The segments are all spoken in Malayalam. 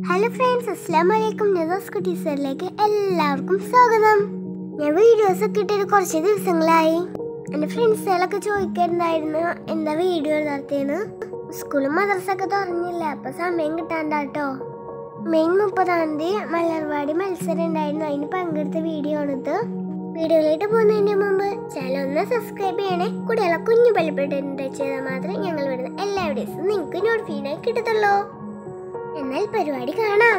ഹലോ ഫ്രണ്ട്സ് അസ്സാം വലൈക്കും നദോസ് കുട്ടീസറിലേക്ക് എല്ലാവർക്കും സ്വാഗതം ഞാൻ വീഡിയോസ് ഒക്കെ ഇട്ടിട്ട് കുറച്ച് ദിവസങ്ങളായി എൻ്റെ ഫ്രണ്ട്സുകളൊക്കെ ചോദിക്കാറുണ്ടായിരുന്നു എന്താ വീഡിയോ നടത്തിയെന്ന് സ്കൂളും മദ്രസൊക്കെ തുറന്നില്ല അപ്പൊ സമയം കിട്ടാണ്ടാട്ടോ മെയ് മുപ്പതാം തീയതി മലർവാടി മത്സരം ഉണ്ടായിരുന്നു അതിന് പങ്കെടുത്ത വീഡിയോ ആണിത് വീഡിയോയിലേക്ക് പോകുന്നതിന് മുമ്പ് ചാനൽ ഒന്ന് സബ്സ്ക്രൈബ് ചെയ്യണേ കൂടെയുള്ള കുഞ്ഞു ബലപ്പെട്ട് ചെയ്താൽ മാത്രമേ ഞങ്ങൾ വിടുന്ന എല്ലാ വീഡിയോസും നിങ്ങൾക്ക് നോട്ടിഫിക്കായി കിട്ടത്തുള്ളൂ എന്നാൽ പരിപാടി കാണാം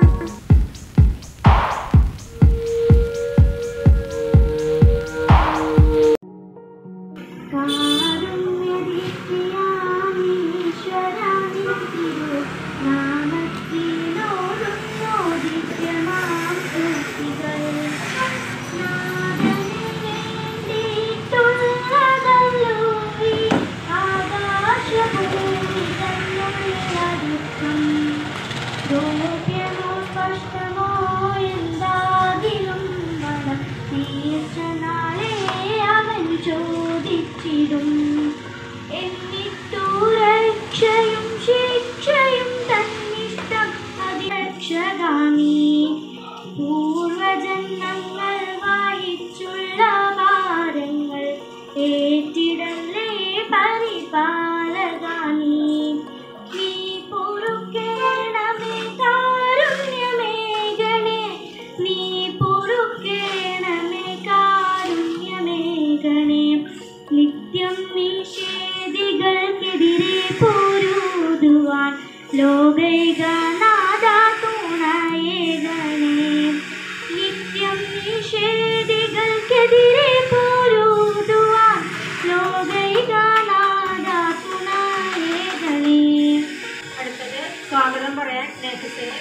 ഗോപ്യമോ സ്പഷ്ടമോ എന്താകിലും വനം തീർച്ചനാളെ അവൻ ചോദിച്ചിടും എന്നിട്ടു രക്ഷയും ശിക്ഷയും തന്നിഷ്ടം അതിരക്ഷകാമി പൂർവജന്മങ്ങൾ വായിച്ചുള്ള ഭാരങ്ങൾ ഏറ്റിടല്ലേ പരിപാലകാനി നീ പൊറുക്കേണമേ കാരുണ്യമേഘനെ നീ പൊറുക്കേണമേ കാരുണ്യമേഘനെ നിത്യം നിഷേധികൾക്കെതിരെ പോരൂതുവാൻ ലോകൈകനാഥ തുണയേകനെ നിത്യം നിഷേധികൾക്കെതിരെ പോരൂതുവാൻ ലോകൈകനാഥ തുണയേകനെ അടുത്തത് സ്വാഗതം പറയാൻ നേതൃത്വം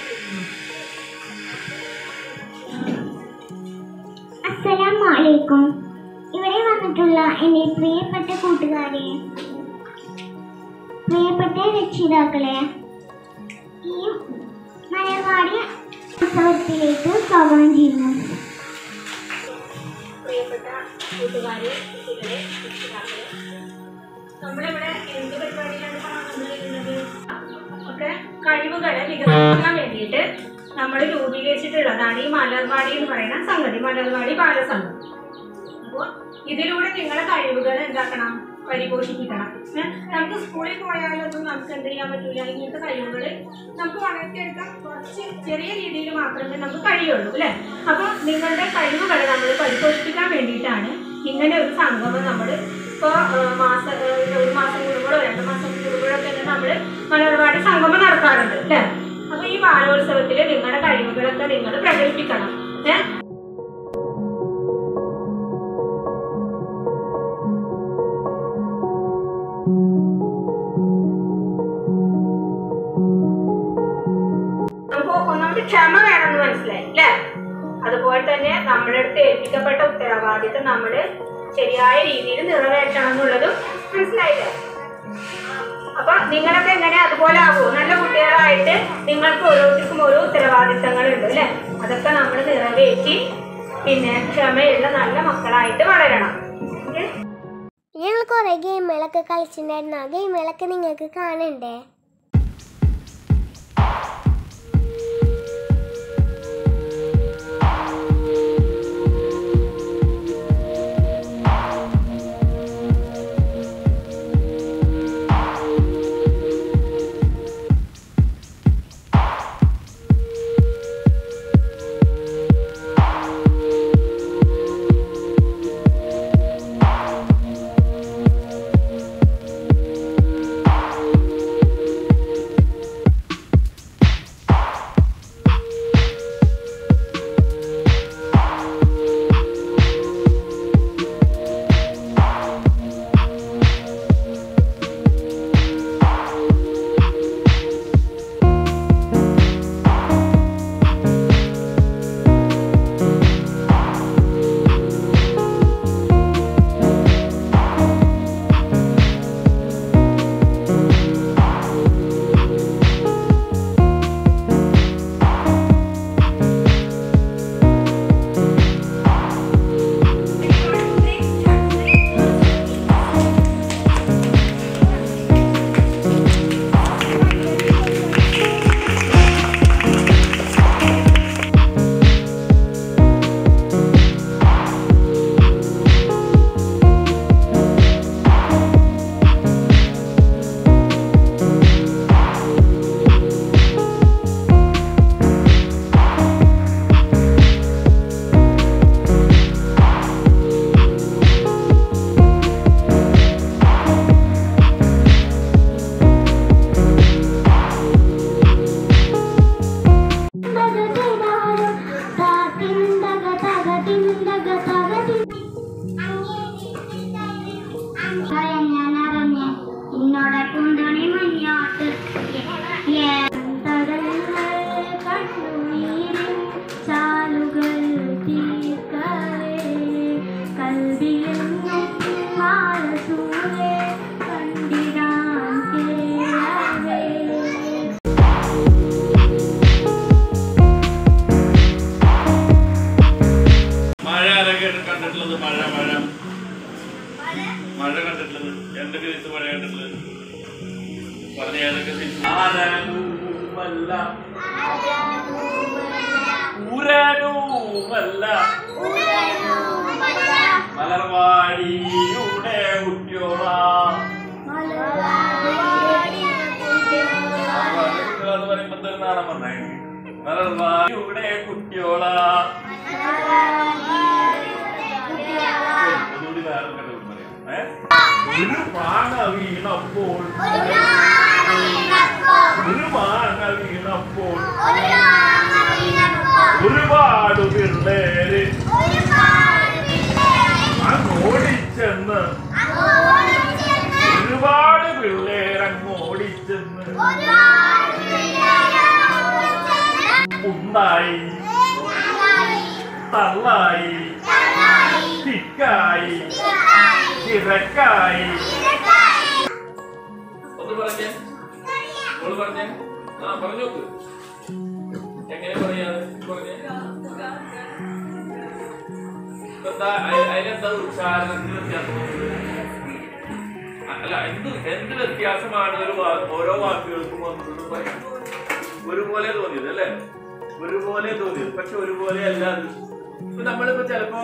അസ്സലാമലൈക്കും ഇവിടെ വന്നിട്ടുള്ള എൻ്റെ പ്രിയപ്പെട്ട കൂട്ടുകാരെ പ്രിയപ്പെട്ട രക്ഷിതാക്കളെ ഈ മലർവാടി ഉത്സവത്തിലേക്ക് സ്വാഗതം ചെയ്യുന്നു പ്രിയപ്പെട്ട കൂട്ടുകാരെ കുട്ടികളെ രക്ഷിതാക്കളെ നമ്മളിവിടെ എന്ത് പരിപാടിയിലാണ് പങ്കെടുക്കുന്നത് ഒക്കെ കഴിവുകളെ വികസിപ്പിക്കാൻ വേണ്ടിയിട്ട് നമ്മൾ രൂപീകരിച്ചിട്ടുള്ളതാണ് ഈ മലർവാടി എന്ന് പറയുന്ന സംഗതി മലർവാടി ബാലസംഘം അപ്പോൾ ഇതിലൂടെ നിങ്ങളെ കഴിവുകൾ എന്താക്കണം പരിപോഷിപ്പിക്കണം ഏ? നമുക്ക് സ്കൂളിൽ പോയാലൊന്നും നമുക്ക് എന്ത് ചെയ്യാൻ പറ്റൂല ഇങ്ങനത്തെ കഴിവുകൾ നമുക്ക് വളർത്തിയെടുക്കാൻ കുറച്ച് ചെറിയ രീതിയിൽ മാത്രമേ നമുക്ക് കഴിയുള്ളൂ അല്ലേ അപ്പോൾ നിങ്ങളുടെ കഴിവുകളെ നമ്മൾ പരിപോഷിപ്പിക്കാൻ വേണ്ടിയിട്ടാണ് ഇങ്ങനെ ഒരു സംഗമം നമ്മൾ ഇപ്പോൾ മാസം ഏഹ്, ഒരു മാസം കൂടുമ്പോഴോ രണ്ട് മാസം കൂടുമ്പോഴോ തന്നെ നമ്മൾ മലർവാടി സംഗമം നടത്താറുണ്ട് അല്ലേ അപ്പോൾ ഈ ബാലോത്സവത്തിൽ നിങ്ങളുടെ കഴിവുകളൊക്കെ നിങ്ങൾ പ്രകടിപ്പിക്കണം ഏഹ് നമുക്ക് ഒന്നാമത് ക്ഷമ വേണമെന്ന് മനസ്സിലായി അല്ലേ അതുപോലെ തന്നെ നമ്മുടെ അടുത്ത് ഏൽപ്പിക്കപ്പെട്ട ഉത്തരവാദിത്തം നമ്മൾ ശരിയായ രീതിയിൽ നിറവേറ്റണം എന്നുള്ളതും മനസ്സിലായില്ലേ അപ്പൊ നിങ്ങളൊക്കെ എങ്ങനെ അതുപോലെ ആകുമോ നല്ല കുട്ടികളായിട്ട് നിങ്ങൾക്ക് ഓരോരുത്തർക്കും ഓരോ ഉത്തരവാദിത്തങ്ങളുണ്ട് അല്ലേ അതൊക്കെ നമ്മൾ നിറവേറ്റി പിന്നെ ക്ഷമയുള്ള നല്ല മക്കളായിട്ട് വളരണം ഓക്കേ? ഞങ്ങൾ കുറെ ഗെയിമുകളൊക്കെ കളിച്ചിട്ടുണ്ടായിരുന്നു ആ ഗെയിമുകളൊക്കെ നിങ്ങൾക്ക് കാണണ്ടേ ും പടം കണ്ടിട്ടുള്ളത് എന്തൊക്കെ സിനിമ പടം കണ്ടിട്ടുള്ളത് പറഞ്ഞ ഏതൊക്കെ സിനിമ ആരാനുമല്ല ഊരാനുമല്ല മലർവാടിയുടെ കുട്ടിയോള കുട്ടികളെന്ന് പറയുമ്പോ എന്തൊരു നാടൻ പറഞ്ഞേ മലർവാടിയുടെ കുട്ടിയോള ഒന്നുകൂടി വേറെ കണ്ടു പറയാം ഏ? ഒരു മാങ്ങ വീണപ്പോൾ ഒരു മാങ്ങ വീണപ്പോൾ ഒരുപാട് പിള്ളേര് അങ്ങോടിച്ചെന്ന് ഒരുപാട് പിള്ളേർ അങ്ങോടിച്ചെന്ന് ഉണ്ടായി തള്ളായി തിക്കായി തിരക്കായി ഒന്ന് പറഞ്ഞേ മോള് പറഞ്ഞേ ആ പറഞ്ഞു നോക്ക് എങ്ങനെ പറയാ പറഞ്ഞേ എന്താ അയ- അതിനെന്താ ഉച്ചാരണത്തിന് വ്യത്യാസം അല്ല എന്ത് എന്ത് വ്യത്യാസമാണ് ഒരു വാ- ഓരോ വാക്കുകൾക്കും വന്നതെന്ന് പറയാം ഒരുപോലെ തോന്നിയത് അല്ലേ ഒരുപോലെ തോന്നിയത് പക്ഷെ ഒരുപോലെ അല്ല അത് ഇപ്പൊ നമ്മളിപ്പോ ചിലപ്പോ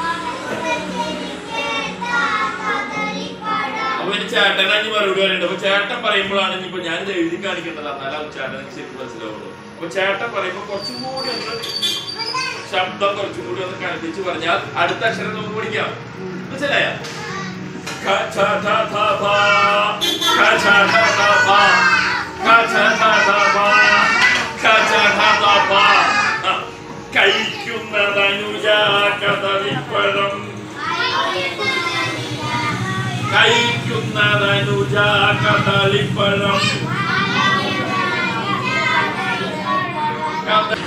അപ്പൊ ഇനി ചേട്ടനാഞ്ഞ് മറുപടി പറയുന്നുണ്ട് അപ്പൊ ചേട്ടൻ പറയുമ്പോഴാണ് ഇനിയിപ്പോ ഞാൻ ഇത് എഴുതി കാണിക്കേണ്ടത് എന്നാലും ആ ചേട്ടൻ ശരിക്കും മനസ്സിലാവുള്ളൂ അപ്പൊ ചേട്ടൻ പറയുമ്പോ കുറച്ചും കൂടി ഒന്ന് ശബ്ദം കുറച്ചും കൂടി ഒന്ന് കണിപ്പിച്ച് പറഞ്ഞാൽ അടുത്ത അക്ഷരം നമുക്ക് പഠിക്കാം മനസ്സിലായ ക, ഛ, ഠ, ഠ, ഫ. ക, ഛ, ഠ, ഠ, ഫ. ക, ഛ, ഠ, ഠ, ഫ. ക, ഛ, ഠ, ഠ, ഫ. ആ. കഴിക്കുന്നതനുജ കഥവിപ്പഴം കഴിക്കുന്നതനുജ കദളിപ്പഴം കദ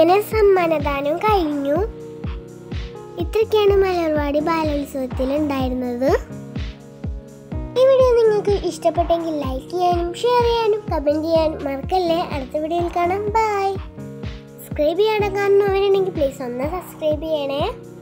അങ്ങനെ സമ്മാനദാനം കഴിഞ്ഞു ഇത്രയ്ക്കാണ് മലർവാടി ബാലോത്സവത്തിൽ ഉണ്ടായിരുന്നത് ഈ വീഡിയോ നിങ്ങൾക്ക് ഇഷ്ടപ്പെട്ടെങ്കിൽ ലൈക്ക് ചെയ്യാനും ഷെയർ ചെയ്യാനും കമൻറ്റ് ചെയ്യാനും മറക്കല്ലേ അടുത്ത വീഡിയോയിൽ കാണാം ബൈ സബ്സ്ക്രൈബ് ചെയ്യാതെ കാണുന്നവരുണ്ടെങ്കിൽ പ്ലീസ് ഒന്ന് സബ്സ്ക്രൈബ് ചെയ്യണേ